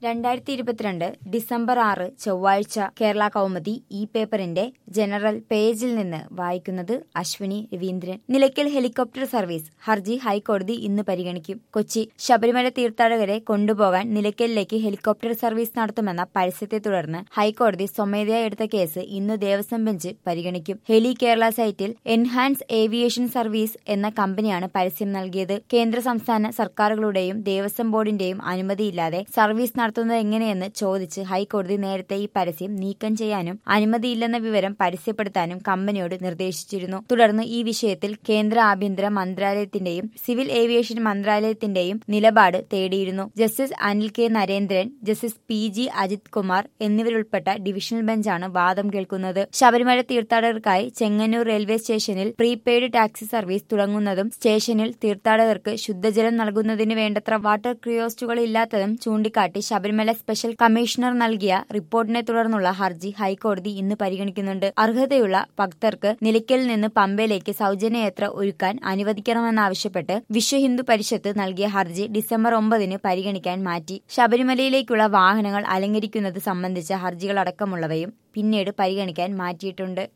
രണ്ടായിരത്തി ഇരുപത്തിരണ്ട് ഡിസംബർ ആറ് ചൊവ്വാഴ്ച കേരള കൗമുദി ഈ പേപ്പറിന്റെ ജനറൽ പേജിൽ നിന്ന് വായിക്കുന്നത് അശ്വിനി രവീന്ദ്രൻ നിലയ്ക്കൽ ഹെലികോപ്റ്റർ സർവീസ് ഹർജി ഹൈക്കോടതി ഇന്ന് പരിഗണിക്കും കൊച്ചി ശബരിമല തീർത്ഥാടകരെ കൊണ്ടുപോകാൻ നിലയ്ക്കലിലേക്ക് ഹെലികോപ്റ്റർ സർവീസ് നടത്തുമെന്ന പരസ്യത്തെ തുടർന്ന് ഹൈക്കോടതി സ്വമേധയാ എടുത്ത കേസ് ഇന്ന് ദേവസ്വം ബെഞ്ച് പരിഗണിക്കും ഹെലി കേരള സൈറ്റിൽ എൻഹാൻസ് ഏവിയേഷൻ സർവീസ് എന്ന കമ്പനിയാണ് പരസ്യം നൽകിയത് കേന്ദ്ര സംസ്ഥാന സർക്കാരുകളുടെയും ദേവസ്വം ബോർഡിന്റെയും അനുമതിയില്ലാതെ സർവീസ് നടത്തുന്നത് എങ്ങനെയെന്ന് ചോദിച്ച് ഹൈക്കോടതി നേരത്തെ ഈ പരസ്യം നീക്കം ചെയ്യാനും അനുമതിയില്ലെന്ന വിവരം പരസ്യപ്പെടുത്താനും കമ്പനിയോട് നിർദ്ദേശിച്ചിരുന്നു തുടർന്ന് ഈ വിഷയത്തിൽ കേന്ദ്ര ആഭ്യന്തര മന്ത്രാലയത്തിന്റെയും സിവിൽ ഏവിയേഷൻ മന്ത്രാലയത്തിന്റെയും നിലപാട് തേടിയിരുന്നു justice Anil K Narendran justice P G Ajith Kumar എന്നിവരുൾപ്പെട്ട ഡിവിഷണൽ ബെഞ്ചാണ് വാദം കേൾക്കുന്നത് ശബരിമല തീർത്ഥാടകർക്കായി ചെങ്ങന്നൂർ റെയിൽവേ സ്റ്റേഷനിൽ പ്രീപെയ്ഡ് ടാക്സി സർവീസ് തുടങ്ങുന്നതും സ്റ്റേഷനിൽ തീർത്ഥാടകർക്ക് ശുദ്ധജലം നൽകുന്നതിന് വേണ്ടത്ര വാട്ടർ ക്രിയോസ്റ്റുകൾ ഇല്ലാത്തതും ചൂണ്ടിക്കാട്ടി ശബരിമല സ്പെഷ്യൽ കമ്മീഷണർ നൽകിയ റിപ്പോർട്ടിനെ തുടർന്നുള്ള ഹർജി ഹൈക്കോടതി ഇന്ന് പരിഗണിക്കുന്നുണ്ട് അർഹതയുള്ള ഭക്തർക്ക് നിലയ്ക്കലിൽ നിന്ന് പമ്പയിലേക്ക് സൗജന്യയാത്ര ഒരുക്കാൻ അനുവദിക്കണമെന്നാവശ്യപ്പെട്ട് വിശ്വ ഹിന്ദു പരിഷത്ത് നൽകിയ ഹർജി ഡിസംബർ ഒമ്പതിന് പരിഗണിക്കാൻ മാറ്റി ശബരിമലയിലേക്കുള്ള വാഹനങ്ങൾ അലങ്കരിക്കുന്നത് സംബന്ധിച്ച ഹർജികളടക്കമുള്ളവയും പിന്നീട് പരിഗണിക്കാൻ മാറ്റിയിട്ടുണ്ട്